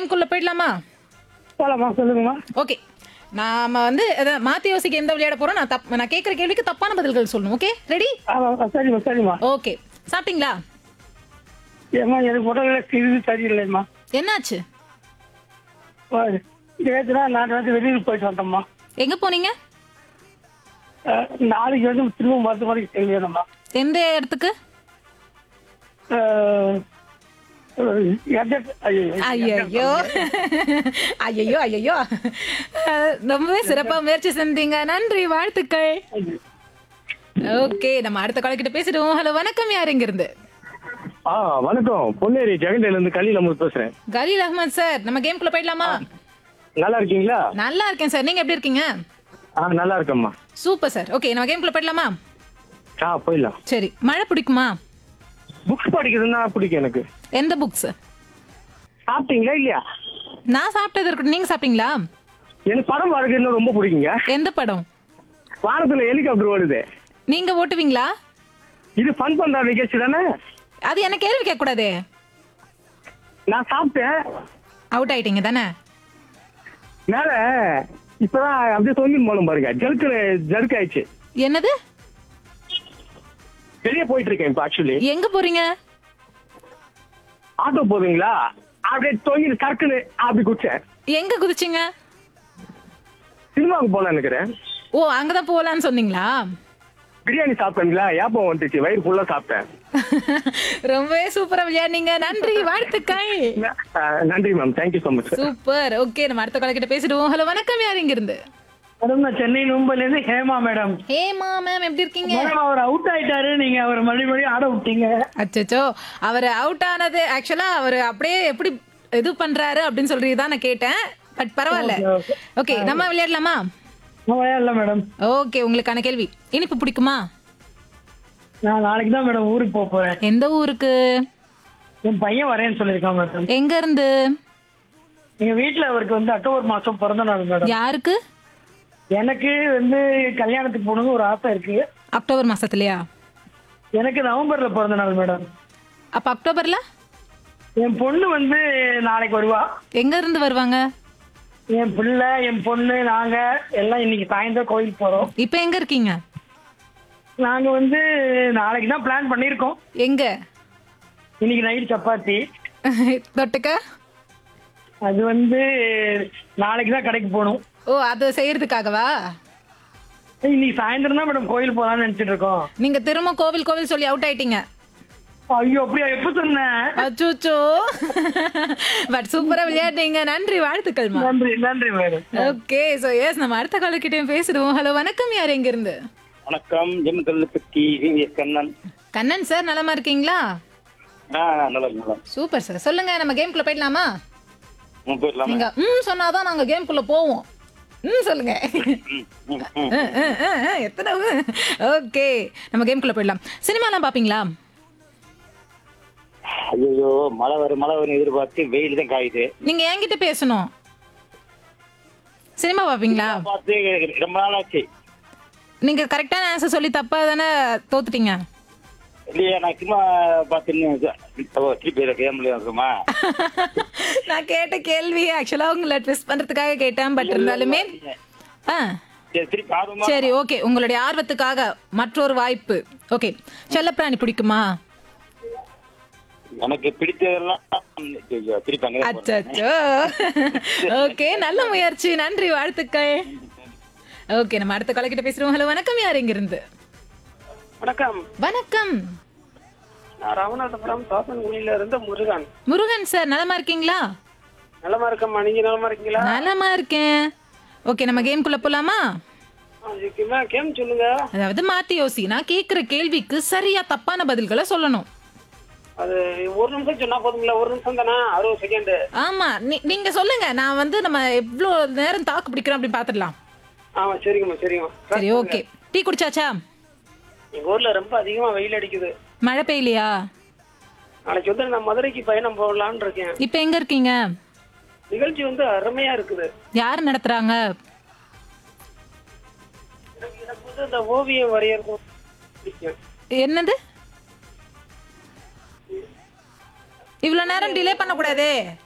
கேம்குள்ள போயிடலாமா போலாமா சொல்லுங்கம்மா ஓகே நாம வந்து அத மாத்தி யோசிக்க எந்த விளையாட போறோம் நான் தப் நான் கேட்குற கேள்விக்கு தப்பான பதில்கள் சொல்லணும் ஓகே ரெடி ஆ, ஆ, சரிம்மா சரிம்மா ஓகே சாப்பிட்டீங்களா ஏம்மா எனக்கு உடல்நிலை சிறிது சரியில்லைம்மா என்னாச்சு நேற்றுனா நான் வந்து வெளியூர் போயிட்டு வந்தோம்மா எங்க போனீங்க அஹ், நாளைக்கு வந்து திரும்ப மருத்துவமனைக்கு செல்லணும்மா எந்த இடத்துக்கு அஹ், அஹ், எந்த- ஐயோ, ஐயோ ஐயோ ஐயோ ரொம்பவே சிறப்பா முயற்சி செஞ்சீங்க நன்றி வாழ்த்துக்கள் ஐயோ. ஓகே நம்ம அடுத்த கால கிட்ட பேசிடுவோம் ஹலோ வணக்கம் யார் இங்க இருந்து ஆ வணக்கம் பொன்னேரி ஜெகண்டையில இருந்து கலீல் அமர் பேசுறேன் கலீல் அஹ்மத் சார் நம்ம கேம்குள்ள போயிடலாமா நல்லா இருக்கீங்களா நல்லா இருக்கேன் சார் நீங்க எப்படி இருக்கீங்க ஆ நல்லா இருக்கேம்மா சூப்பர் சார் ஓகே நம்ம கேம்குள்ள போயிடலாமா ஆ போயிடலாம் சரி மழை பிடிக்குமா புக்ஸ் படிக்கிறதுன்னா பிடிக்கும் எனக்கு எந்த புக்ஸ் சாப்பிட்டீங்களா இல்லையா நான் சாப்பிட்டது இருக்கட்டும் நீங்க சாப்பிட்டீங்களா எனக்கு படம் பார்க்கறது ரொம்ப பிடிக்குங்க எந்த படம் வாரத்துல ஹெலிகாப்டர் ஓடுது நீங்க ஓட்டுவீங்களா இது ஃபன் பண்ற நிகழ்ச்சி தானே அது என்ன கேள்வி கேட்க கூடாதே நான் சாப்பிட்டேன் அவுட் ஆயிட்டீங்க தானே மேல இப்பதான் அப்படியே தொங்கின்னு போனோம் பாருங்க ஜருக்கு ஜருக்கு ஆயிடுச்சு என்னது வெளியே போயிட்டு இருக்கேன் இப்ப ஆக்சுவலி எங்க போறீங்க ஆட்டோ போவீங்களா அப்படியே தொங்கி கற்குன்னு அப்படி குடிச்சேன் எங்க குதிச்சீங்க சினிமாவுக்கு போலாம் நினைக்கிறேன் ஓ அங்கதான் போலான்னு சொன்னீங்களா பிரியாணி சாப்பிட்டீங்களா ஏப்பம் வந்துச்சு வயிறு ஃபுல்லா சாப்பிட்டேன் ரொம்பவே சூப்பரா விளையாடுனீங்க நன்றி வாழ்த்துக்கள் ஆ, நன்றி ma'am thank you so much super okay நம்ம அடுத்த கால கிட்ட பேசிடுவோம் ஹலோ வணக்கம் யார் இங்க இருந்து மேடம் நான் சென்னை நும்பல இருந்து ஹேமா மேடம் ஹேமா மேம் எப்படி இருக்கீங்க மேடம் அவர் அவுட் ஆயிட்டாரு நீங்க அவர் மறுபடியும் மறுபடியும் ஆட விட்டீங்க அச்சச்சோ அவர் அவுட் ஆனது ஆக்சுவலா அவர் அப்படியே எப்படி இது பண்றாரு அப்படின்னு சொல்லி தான் நான் கேட்டேன் பட் பரவாயில்ல ஓகே நம்ம விளையாடலாமா இல்ல மேடம் ஓகே உங்களுக்கான கேள்வி இனிப்பு பிடிக்குமா நான் நாளைக்கு தான் மேடம் ஊருக்கு போக போறேன் எந்த ஊருக்கு என் பையன் வரேன்னு சொல்லியிருக்கான் மேடம் எங்க இருந்து எங்க வீட்டுல அவருக்கு வந்து அக்டோபர் மாசம் பிறந்த நாள் மேடம் யாருக்கு எனக்கு வந்து கல்யாணத்துக்கு போகணும்னு ஒரு ஆசை இருக்கு அக்டோபர் மாசத்துலயா எனக்கு நவம்பர்ல பிறந்த நாள் மேடம் அப்ப அக்டோபர்ல என் பொண்ணு வந்து நாளைக்கு வருவா எங்க இருந்து வருவாங்க என் பிள்ளை என் பொண்ணு நாங்க எல்லாம் இன்னைக்கு சாயந்தரம் கோயிலுக்கு போறோம் இப்ப எங்க இருக்கீங்க நாங்க வந்து நாளைக்கு தான் பிளான் பண்ணியிருக்கோம் எங்க இன்னைக்கு நைட் சப்பாத்தி தொட்டுக்க அது வந்து நாளைக்கு தான் கடைக்கு போகணும் ஓ அது செய்யறதுக்காகவா இன்னைக்கு சாயந்தரம் தான் மேடம் கோயில் போலாம்னு நினைச்சிட்டு இருக்கோம் நீங்க திரும்ப கோவில் கோவில் சொல்லி அவுட் ஆயிட்டீங்க ஐயோ அப்படியா எப்ப சொன்னேன் அச்சோச்சோ பட் சூப்பரா விளையாடுறீங்க நன்றி வாழ்த்துக்கள்மா நன்றி நன்றி மேடம் ஓகே சோ எஸ் நம்ம அடுத்த காலக்கிட்டையும் பேசிடுவோம் ஹலோ வணக்கம் யார் எங்க இருந்து வணக்கம் M Kallupatti V V S Kannan Kannan sir நலமா இருக்கீங்களா ஆ நல்லா நல்லா சூப்பர் சார் சொல்லுங்க நம்ம கேம்குள்ள போயிடலாமா ம் போயிடலாமா நீங்க ம் சொன்னாதான் நாங்க கேம்குள்ள போவோம் ம் சொல்லுங்க ம், ம். அஹ், அஹ், அஹ், அஹ், எத்தனை ஓகே நம்ம கேம்குள்ள போயிடலாம் சினிமாலாம் பாப்பீங்களா ஐயோ மழை வரும் மழை வரும் எதிர்பார்த்து வெயில் தான் காயுது நீங்க என்கிட்ட பேசணும் சினிமா பாப்பீங்களா பார்த்து ரொம்ப நாள் ஆச்சு நீங்க கரெக்டான ஆன்சர் சொல்லி தப்பா தானே தோத்துட்டீங்க இல்லையா நான் சும்மா பார்த்துன்னு ஓ திருப்பி கேம்ல இருக்குமா நான் கேட்ட கேள்வி ஆக்சுவலா உங்களை ட்விஸ்ட் பண்றதுக்காக கேட்டேன் பட் இருந்தாலுமே ஆ சரி திருப்பி ஆர்வமா சரி ஓகே உங்களுடைய ஆர்வத்துக்காக மற்றொரு வாய்ப்பு ஓகே செல்லப்பிராணி பிடிக்குமா எனக்கு பிடிச்சதெல்லாம் ஐயோ, திருப்பி அங்கே தான் போறேன். அச்சோ ஓகே நல்ல முயற்சி நன்றி வாழ்த்துக்கள் ஓகே நம்ம அடுத்த காலக்கிட்ட பேசுறோம் ஹலோ வணக்கம் யார் இங்க இருந்து வணக்கம் வணக்கம் நான் ராமநாதபுரம் தோசன்குடியில இருந்து முருகன் முருகன் சார் நலமா இருக்கீங்களா நலமா இருக்கம்மா நீங்க நலமா இருக்கீங்களா நலமா இருக்கேன் ஓகே நம்ம கேம்குள்ள போலாமா அதுக்குமா கேம் சொல்லுங்க அதாவது மாத்தி யோசி நான் கேக்குற கேள்விக்கு சரியா தப்பான பதில்களை சொல்லணும் அது ஒரு நிமிஷம் சொன்னா போதுங்களா ஒரு நிமிஷம் தானே அறுபது செகண்ட் ஆமா நீ- நீங்க சொல்லுங்க நான் வந்து நம்ம எவ்வளோ நேரம் தாக்கு பிடிக்கிறோம் அப்படின்னு பாத்துடலாம் ஆமா சரிங்கம்மா சரிங்கம்மா சரி ஓகே டீ குடிச்சாச்சா எங்க ஊர்ல ரொம்ப அதிகமா வெயில் அடிக்குது மழை பெய்யலையா நாளைக்கு வந்து நான் மதுரைக்கு பயணம் போகலான்னு இருக்கேன் இப்போ எங்க இருக்கீங்க நிகழ்ச்சி வந்து அருமையா இருக்குது யார் நடத்துறாங்க எனக்கு எனக்கு வந்து இந்த ஓவியம் வரையறது பிடிக்கும் என்னது இவ்வளவு நேரம் டிலே பண்ணக்கூடாதே